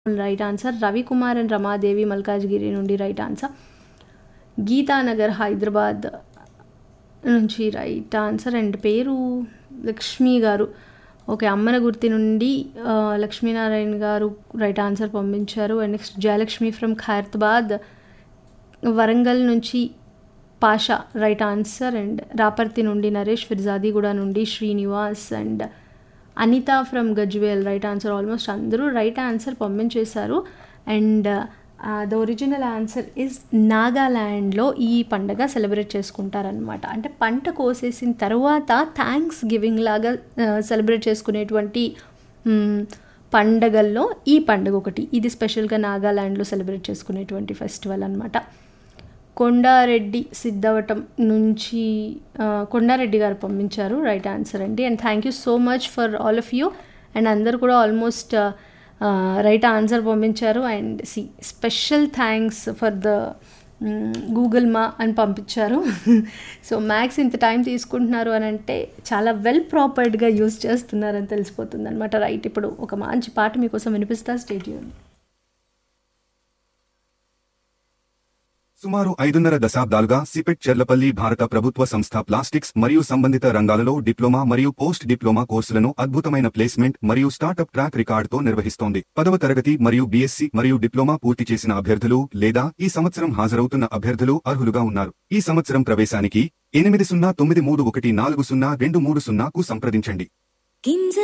right answer Ravikumar and Ramadevi Malkajgiri నుండి right answer Geetanagar Hyderabad నుంచి right answer and పేరు లక్ష్మి గారు ఓకే అమ్మన గుర్తి నుండి ఆ, లక్ష్మీనారాయణ గారు రైట్ ఆన్సర్ పంపించారు and next Jayalakshmi from Khairatabad Warangal నుంచి Pasha right answer and Raparthi నుండి నరేష్ ఫిర్జాదిగూడ నుండి Srinivas and Anitha from Gajwel right answer almost అందరూ రైట్ ఆన్సర్ పంపించేశారు and the original answer is నాగాల్యాండ్లో ఈ పండగ సెలబ్రేట్ చేసుకుంటారనమాట అంటే పంట కోసేసిన తర్వాత థ్యాంక్స్ గివింగ్ లాగా సెలబ్రేట్ చేసుకునేటువంటి మ్, పండగల్లో ఈ పండుగ ఒకటి ఇది స్పెషల్గా నాగాల్యాండ్లో సెలబ్రేట్ చేసుకునేటువంటి ఫెస్టివల్ అనమాట కొండారెడ్డి సిద్ధవటం నుంచి ఆ, కొండారెడ్డి గారు పంపించారు రైట్ ఆన్సర్ అండి and thank you so much for all of you and అందరు కూడా ఆల్మోస్ట్ రైట్ ఆన్సర్ పంపించారు అండ్ సి special thanks for the Google మా అని పంపించారు సో మ్యాథ్స్ ఇంత టైం తీసుకుంటున్నారు అని అంటే చాలా వెల్ ప్రాపర్డ్గా యూస్ చేస్తున్నారని తెలిసిపోతుంది అనమాట రైట్ ఇప్పుడు ఒక మంచి పాట మీకోసం వినిపిస్తా స్టేడియం సుమారు ఐదున్నర దశాబ్దాలుగా సిపెట్ చెర్లపల్లి భారత ప్రభుత్వ సంస్థ ప్లాస్టిక్స్ మరియు సంబంధిత రంగాలలో డిప్లొమా మరియు పోస్ట్ డిప్లొమా కోర్సులను అద్భుతమైన ప్లేస్మెంట్ మరియు స్టార్టప్ ట్రాక్ రికార్డుతో నిర్వహిస్తోంది పదవ తరగతి మరియు బీఎస్సీ మరియు డిప్లొమా పూర్తి చేసిన అభ్యర్థులు లేదా ఈ సంవత్సరం హాజరవుతున్న అభ్యర్థులు అర్హులుగా ఉన్నారు ఈ సంవత్సరం ప్రవేశానికి ఎనిమిది సున్నా తొమ్మిది మూడు ఒకటి నాలుగు సున్నా రెండు మూడు సున్నాకు సంప్రదించండి కింజ